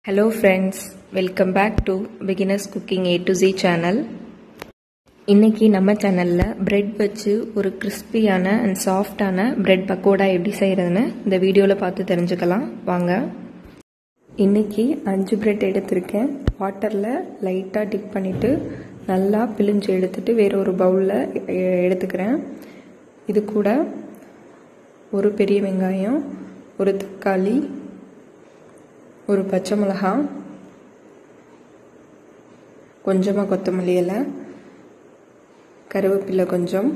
Hello friends, welcome back to Beginners Cooking A to Z channel இன்னைக்கு நம்ம சேனலில் bread வச்சு ஒரு கிறிஸ்பியான அண்ட் சாஃப்டான பிரெட் பக்கோடா எப்படி செய்கிறதுன்னு இந்த வீடியோவில் பார்த்து தெரிஞ்சுக்கலாம் வாங்க இன்னைக்கு அஞ்சு பிரெட் எடுத்திருக்கேன் வாட்டரில் லைட்டாக டிப் பண்ணிவிட்டு நல்லா பிழிஞ்சு எடுத்துட்டு வேற ஒரு பவுலில் எடுத்துக்கிறேன் இது கூட ஒரு பெரிய வெங்காயம் ஒரு தக்காளி ஒரு பச்சை மிளகாய் கொஞ்சமாக கொத்தமல்லி இலை கருவேப்பிலை கொஞ்சம்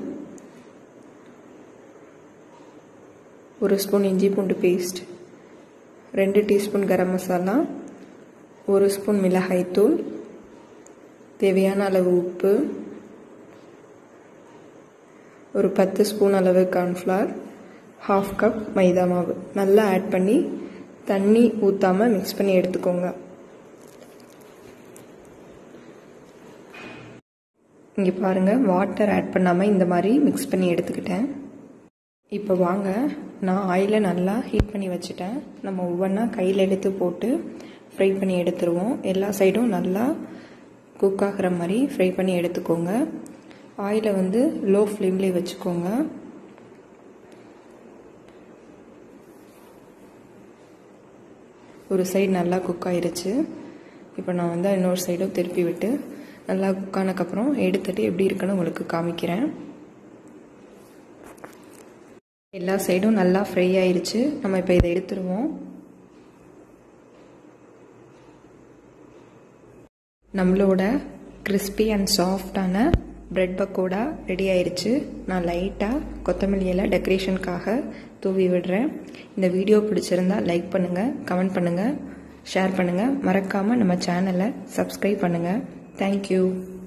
ஒரு ஸ்பூன் இஞ்சி பூண்டு பேஸ்ட் ரெண்டு டீஸ்பூன் கரம் மசாலா ஒரு ஸ்பூன் மிளகாய்த்தூள் தேவையான அளவு உப்பு ஒரு பத்து ஸ்பூன் அளவு கார்ன்ஃப்ளவர் ஹாஃப் கப் மைதா மாவு நல்லா ஆட் பண்ணி தண்ணி ஊற்றாமல் மிக்ஸ் பண்ணி எடுத்துக்கோங்க இங்கே பாருங்கள் வாட்டர் ஆட் பண்ணாமல் இந்த மாதிரி மிக்ஸ் பண்ணி எடுத்துக்கிட்டேன் இப்போ வாங்க நான் ஆயிலை நல்லா ஹீட் பண்ணி வச்சுட்டேன் நம்ம ஒவ்வொன்றா கையில் எடுத்து போட்டு ஃப்ரை பண்ணி எடுத்துருவோம் எல்லா சைடும் நல்லா குக் ஆகிற மாதிரி ஃப்ரை பண்ணி எடுத்துக்கோங்க ஆயிலை வந்து லோ ஃப்ளேம்லேயே வச்சுக்கோங்க ஒரு சைடு நல்லா குக் ஆயிருச்சு இப்போ நான் வந்து இன்னொரு சைடும் திருப்பி விட்டு நல்லா குக் ஆனதுக்கப்புறம் எடுத்துட்டு எப்படி இருக்குன்னு உங்களுக்கு காமிக்கிறேன் எல்லா சைடும் நல்லா ஃப்ரை ஆயிருச்சு நம்ம இப்போ இதை எடுத்துருவோம் நம்மளோட கிறிஸ்பி அண்ட் சாஃப்டான பிரெட் பக்கோடா ரெடி ஆயிருச்சு நான் லைட்டாக கொத்தமல்லி இலை டெக்கரேஷனுக்காக தூவி விடுறேன் இந்த வீடியோ பிடிச்சிருந்தா லைக் பண்ணுங்கள் கமெண்ட் பண்ணுங்கள் ஷேர் பண்ணுங்கள் மறக்காமல் நம்ம சேனலை சப்ஸ்கிரைப் பண்ணுங்கள் தேங்க்யூ